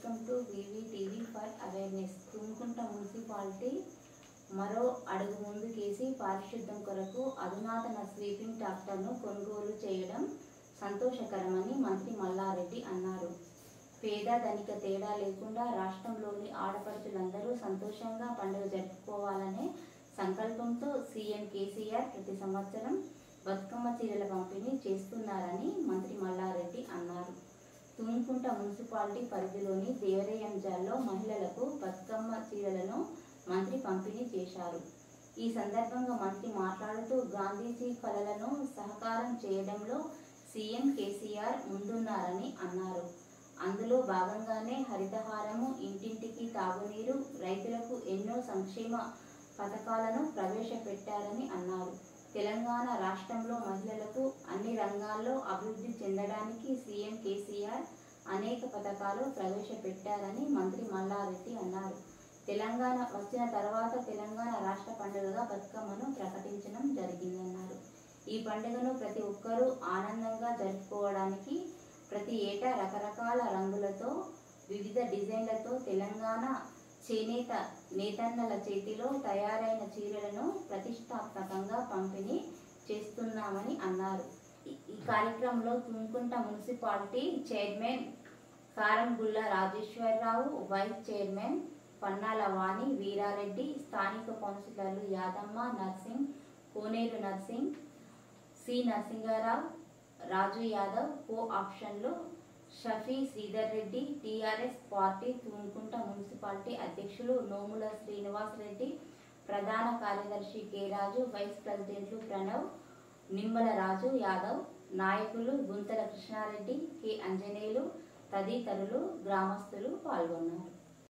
welcome to VV TV for awareness Tumkunta municipality మరో అడుగు ముందుకేసి పారిశుద్ధ్యం కొరకు అధునాతన స్వీపింగ్ ట్రాక్టర్ను కొనుగోలు చేయడం సంతోషకరమని మంత్రి మల్లారెడ్డి అన్నారు పేద ధనిక తేడా లేకుండా రాష్ట్రంలోని ఆడపడుచులందరూ సంతోషంగా పండుగ జరుపుకోవాలనే సంకల్పంతో సీఎం కేసీఆర్ ప్రతి సంవత్సరం బతుకమ్మ చీరల పంపిణీ చేస్తున్నారని మంత్రి మల్లారెడ్డి అన్నారు తుమ్కుంట మున్సిపాలిటీ పరిధిలోని దేవరయంజాల్లో మహిళలకు బతుకమ్మ చీరలను మంత్రి పంపిణీ చేశారు ఈ సందర్భంగా మంత్రి మాట్లాడుతూ గాంధీజీ కలలను సహకారం చేయడంలో సీఎం కేసీఆర్ ముందున్నారని అన్నారు అందులో భాగంగానే హరితహారము ఇంటింటికి తాగునీరు రైతులకు ఎన్నో సంక్షేమ పథకాలను ప్రవేశపెట్టారని అన్నారు తెలంగాణ రాష్ట్రంలో మహిళలకు అన్ని రంగాల్లో అభివృద్ధి చెందడానికి సీఎం కేసీఆర్ అనేక పథకాలు ప్రవేశపెట్టారని మంత్రి మల్లారెడ్డి అన్నారు తెలంగాణ వచ్చిన తర్వాత తెలంగాణ రాష్ట్ర పండుగగా బతుకమ్మను ప్రకటించడం జరిగిందన్నారు ఈ పండుగను ప్రతి ఒక్కరూ ఆనందంగా జరుపుకోవడానికి ప్రతి ఏటా రకరకాల రంగులతో వివిధ డిజైన్లతో తెలంగాణ చేనేత నేతన్నల చేతిలో తయారైన చీరలను ప్రతిష్టాత్మకంగా పంపిణీ చేస్తున్నామని అన్నారు ఈ- ఈ కార్యక్రమంలో Tumkunta municipality chairman Karangula Rajeshwararao vice chairman Pannala Vani Veerareddy స్థానిక కౌన్సిలర్లు యాదమ్మ నర్సింగ్ కోనేరు నర్సింగ్ సి నరసింగారావు రాజు యాదవ్ కో ఆప్షన్లు Shafi Sridhar Reddy TRS party Tumkunta municipality అధ్యక్షులు నోముల శ్రీనివాస్ రెడ్డి ప్రధాన కార్యదర్శి కె రాజు వైస్ ప్రెసిడెంట్లు ప్రణవ్ నిమ్మల రాజు యాదవ్ నాయకులు గుంతల కృష్ణారెడ్డి కె అంజనేయులు తదితరులు గ్రామస్తులు పాల్గొన్నారు